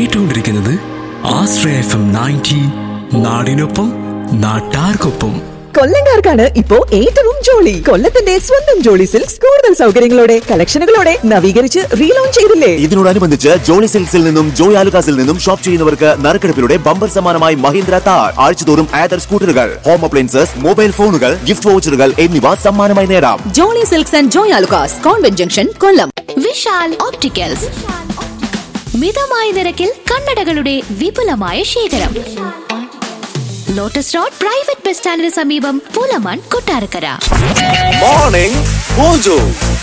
കേട്ടുകൊണ്ടിരിക്കുന്നത് ആശ്രയ F M ninety നാടിനൊപ്പം നാട്ടാർക്കൊപ്പം കൊല്ലംകാർക്കാണ് ഇപ്പോ ഏറ്റവും ജോളി കൊല്ലത്തിന്റെ സ്വന്തം ജോളി സിൽക്സ് കൂടുതൽ സൗകര്യങ്ങളോടെ കളക്ഷനുകളോടെ നവീകരിച്ച് റീലോഞ്ച് ചെയ്തില്ലേ ഇതിനോടനുബന്ധിച്ച് ജോളി സിൽക്സിൽ നിന്നും ജോയ് ആലുകാസിൽ നിന്നും ഷോപ്പ് ചെയ്യുന്നവർക്ക് നറുക്കെടുപ്പിലൂടെ ബമ്പർ സമ്മാനമായി മഹീന്ദ്ര താർ ആഴ്ചതോറും ആദർ സ്കൂട്ടറുകൾ ഹോം അപ്ലയൻസസ് മൊബൈൽ ഫോണുകൾ ഗിഫ്റ്റ് വൗച്ചറുകൾ എന്നിവ സമ്മാനമായി നേടാം Jolly Silks and Joy Alukkas convent junction Kollam Vishal opticals മിതമായ നിരക്കിൽ കണ്ണടകളുടെ വിപുലമായ ശേഖരം ലോട്ടസ് റോഡ് പ്രൈവറ്റ് ബസ് സ്റ്റാൻഡിന് സമീപം Pulamon Kottarakkara morning mojo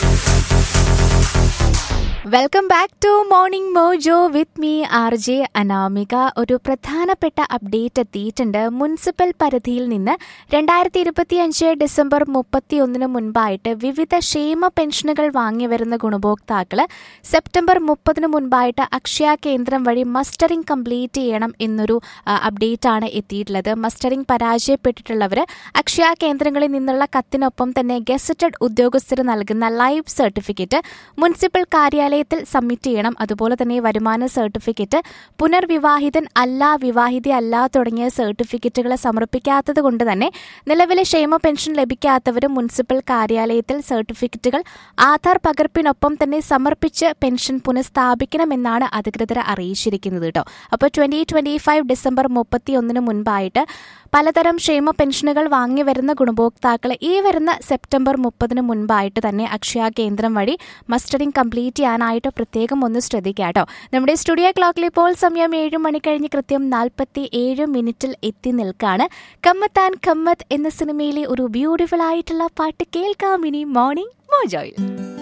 welcome back to morning mojo with me R J Anamika ഒരു പ്രധാനപ്പെട്ട അപ്ഡേറ്റ് എത്തിയിട്ടുണ്ട് മുനിസിപ്പൽ പരിധിയിൽ നിന്ന് രണ്ടായിരത്തി ഇരുപത്തിയഞ്ച് ഡിസംബർ മുപ്പത്തിയൊന്നിന് മുൻപായിട്ട് വിവിധ ക്ഷേമ പെൻഷനുകൾ വാങ്ങി വരുന്ന ഗുണഭോക്താക്കൾ സെപ്റ്റംബർ മുപ്പതിന് മുൻപായിട്ട് അക്ഷയ കേന്ദ്രം വഴി മസ്റ്ററിംഗ് കംപ്ലീറ്റ് ചെയ്യണം എന്നൊരു അപ്ഡേറ്റ് ആണ് എത്തിയിട്ടുള്ളത് മസ്റ്ററിംഗ് പരാജയപ്പെട്ടിട്ടുള്ളവർ അക്ഷയ കേന്ദ്രങ്ങളിൽ നിന്നുള്ള കത്തിനൊപ്പം തന്നെ ഗസറ്റഡ് ഉദ്യോഗസ്ഥർ നൽകുന്ന ലൈവ് സർട്ടിഫിക്കറ്റ് മുനിസിപ്പൽ കാര്യാലയത്തിൽ സബ്മിറ്റ് ചെയ്യണം അതുപോലെ തന്നെ വരുമാന സർട്ടിഫിക്കറ്റ് പുനർവിവാഹിതൻ അല്ല വിവാഹിത അല്ല തുടങ്ങിയ സർട്ടിഫിക്കറ്റുകൾ സമർപ്പിക്കാത്തത് കൊണ്ട് തന്നെ നിലവിലെ ക്ഷേമ പെൻഷൻ ലഭിക്കാത്തവർ മുനിസിപ്പൽ കാര്യാലയത്തിൽ സർട്ടിഫിക്കറ്റുകൾ ആധാർ പകർപ്പിനൊപ്പം തന്നെ സമർപ്പിച്ച് പെൻഷൻ പുനഃസ്ഥാപിക്കണമെന്നാണ് അധികൃതർ അറിയിച്ചിരിക്കുന്നത് കേട്ടോ അപ്പോൾ ട്വന്റി ട്വന്റി ഫൈവ് ഡിസംബർ മുപ്പത്തി ഒന്നിന് മുൻപായിട്ട് പലതരം ക്ഷേമ പെൻഷനുകൾ വാങ്ങി വരുന്ന ഗുണഭോക്താക്കൾ ഈ വരുന്ന സെപ്റ്റംബർ മുപ്പതിന് മുൻപായിട്ട് തന്നെ അക്ഷയ കേന്ദ്രം വഴി മസ്റ്ററിംഗ് കംപ്ലീറ്റ് ചെയ്യാനായിട്ട് പ്രത്യേകം ഒന്ന് ശ്രദ്ധിക്കുക കേട്ടോ നമ്മുടെ സ്റ്റുഡിയോ ക്ലോക്കിൽ ഇപ്പോൾ സമയം ഏഴ് മണി കഴിഞ്ഞ് കൃത്യം നാൽപ്പത്തി ഏഴ് മിനിറ്റിൽ എത്തി നിൽക്കാണ് കമ്മത്താൻ കമ്മത്ത് എന്ന സിനിമയിലെ ഒരു ബ്യൂട്ടിഫുൾ ആയിട്ടുള്ള പാട്ട് കേൾക്കാം ഇനി മോർണിംഗ് മോജോയിൽ